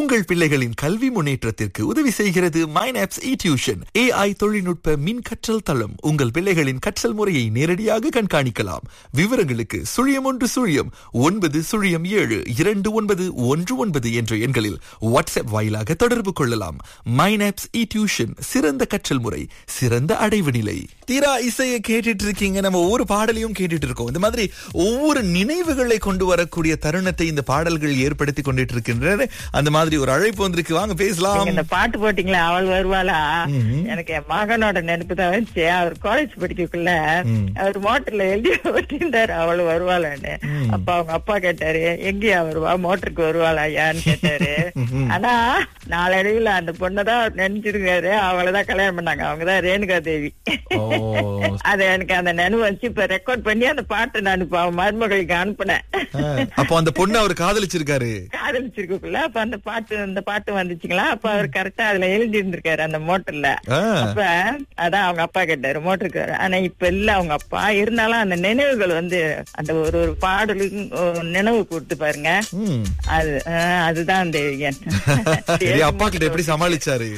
உங்கள் பிள்ளைகளின் கல்வி முன்னேற்றத்திற்கு உதவி செய்கிறது மைனாப்ஸ் இ டியூஷன் ஏஐ தொழில்நுட்ப மின் கற்றல் தளம் உங்கள் பிள்ளைகளின் கற்றல் முறையை நேரடியாக கண்காணிக்கலாம் விவரங்களுக்கு சுழியம் ஒன்று சுழியம் ஒன்பது சுழியம் ஏழு இரண்டு ஒன்பது ஒன்று ஒன்பது என்ற எண்களில் வாட்ஸ்அப் வாயிலாக தொடர்பு கொள்ளலாம் மைனாப்ஸ் இ டியூஷன் சிறந்த கற்றல் முறை சிறந்த அடைவு நிலை தீரா இசையை கேட்டுட்டு இருக்கீங்க நம்ம ஒவ்வொரு பாடலையும் கேட்டுட்டு இருக்கோம் இந்த மாதிரி ஒவ்வொரு நினைவுகளை கொண்டு வரக்கூடிய தருணத்தை இந்த பாடல்கள் ஏற்படுத்தி கொண்டுட்டு இருக்கின்றன அந்த மாதிரி ஒரு அழைப்பு வந்திருக்கு வாங்க பேசலாம் நீங்க இந்த பாட்டு போட்டீங்களா அவள் வருவாளா எனக்கு என் மகனோட நினைப்பு தான் வந்துச்சு அவர் காலேஜ் படிக்கக்குள்ள அவர் மோட்டர்ல எழுதி ஓட்டிருந்தாரு அவள் வருவாளான்னு அப்ப அவங்க அப்பா கேட்டாரு எங்கேயா வருவா மோட்டருக்கு வருவாளா ஐயான்னு கேட்டாரு ஆனா நாளடைவுல அந்த பொண்ணதான் அவர் நினைச்சிருக்காரு அவளைதான் கல்யாணம் பண்ணாங்க அவங்கதான் ரேணுகா தேவி ஓ, அது எனக்கு அந்த நினைவு வச்சு இப்ப ரெக்கார்ட் பண்ணி அந்த பாட்டை நான் இப்ப அவன் மருமகளுக்கு அனுப்புனேன் ஆ, அப்போ அந்த பொண்ணு அவர் காதலிச்சிருக்காரு காதலிச்சிருக்குள்ள அப்ப அந்த பாட்டு அந்த பாட்டு வந்துச்சுங்களா அப்ப அவர் கரெக்டா அதுல எழுதி இருந்திருக்காரு அந்த மோட்டர்ல ஆ, அப்ப அதான் அவங்க அப்பா கேட்டாரு மோட்டருக்கு ஆனா இப்ப இல்ல அவங்க அப்பா இருந்தாலும் அந்த நினைவுகள் வந்து அந்த ஒரு ஒரு பாடலுக்கும் ஒரு நினைவு கொடுத்து பாருங்க ம். அது ஆஹ், அதுதான் அந்த என். சரி அப்பா கிட்ட எப்படி சமாளிச்சாரு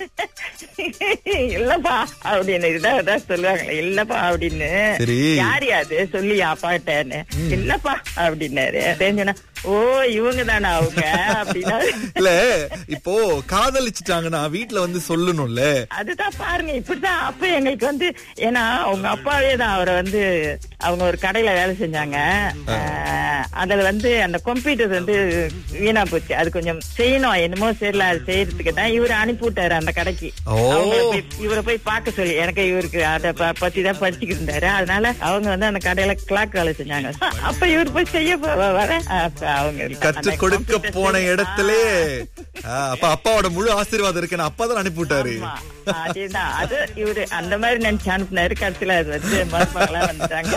இல்லப்பா அப்படின்னு இதான் இதான் சொல்லுவாங்களே இல்லப்பா அப்படின்னு சரி. யார் அது சொல்லி அப்பாட்டேன்னு இல்லப்பா அப்படின்னாரு தெரிஞ்சுனா ஓ இவங்க தானே அவங்க அப்படின்னா இல்ல இப்போ காதலிச்சிட்டாங்கன்னா வீட்ல வந்து சொல்லணும்ல அதுதான் பாருங்க இப்படிதான் அப்ப எங்களுக்கு வந்து ஏன்னா அவங்க அப்பாவே தான் அவரை வந்து அவங்க ஒரு கடையில வேலை செஞ்சாங்க ஆஹ், அதுல வந்து அந்த கம்ப்யூட்டர் வந்து வீணா போச்சு அது கொஞ்சம் செய்யணும் என்னமோ சரியில்ல அது செய்யறதுக்கு தான் இவரு அனுப்பி விட்டாரு அந்த கடைக்கு ஓ. அவங்கள போய் இவரை போய் பார்க்க சொல்லி எனக்கு இவருக்கு அதை ப- பத்தி தான் படிச்சுக்கிட்டு இருந்தாரு அதனால அவங்க வந்து அந்த கடையில கிளாக் வேலை செஞ்சாங்க அப்ப இவர் போய் செய்ய போ- வர அப்ப அவங்க கற்றுக் அந்த கொடுக்க computer போன செய்ய- இடத்திலே ஆ, அப்ப அப்பாவோட முழு ஆசீர்வாதம் இருக்குன்னு அப்பா தான் அனுப்பி விட்டாரு ஆமா. அதேதான் அது இவரு அந்த மாதிரி நினைச்சு அனுப்புனாரு கடைசியில அது வந்து மருமகளா வந்துட்டாங்க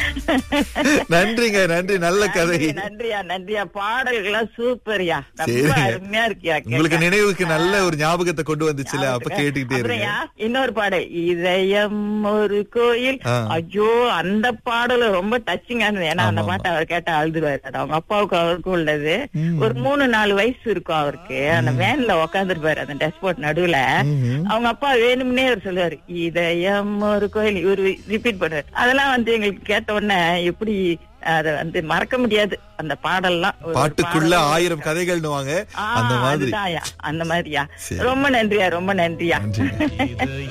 நன்றிங்க நன்றி நல்ல கதை நன்றி, நன்றியா நன்றியா பாடல்கள்லாம் சூப்பர்யா ரொம்ப சரிங்க. அருமையா இருக்கியா கேட்க. உங்களுக்கு நினைவுக்கு நல்ல ஒரு ஞாபகத்தை கொண்டு வந்துச்சுல அப்ப கேட்டுக்கிட்டே இருங்க அப்புறம் யா, இன்னொரு பாடல் இதயம் ஒரு கோயில் ஆ. ஐயோ அந்த பாடல் ரொம்ப டச்சிங்கா இருந்தது ஏன்னா அந்த ஆமா, பாட்டை அவர் கேட்டா அழுதுருவாரு அது அவங்க அப்பாவுக்கு அவருக்கும் உள்ளது ஒரு மூணு நாலு வயசு இருக்கும் அவருக்கு அந்த வேன்ல உக்காந்துருப்பாரு அந்த டெஸ்போர்ட் நடுவுல ம்ஹும். அவங்க அப்பா வேணும்னே அவர் சொல்லுவாரு இதயம் ஒரு கோயில் இவரு ரிப்பீட் பண்ணுவாரு அதெல்லாம் வந்து எங்களுக்கு கேட்ட உடனே எப்படி அத வந்து மறக்க முடியாது அந்த பாடல்லாம் ஒரு பாட்டுக்குள்ள பாடல். ஆயிரம் கதைகள்னுவாங்க ஆ, அந்த மாதிரி அதுதான்யா, அந்த மாதிரியா சரி. ரொம்ப நன்றியா ரொம்ப நன்றியா நன்றிங்க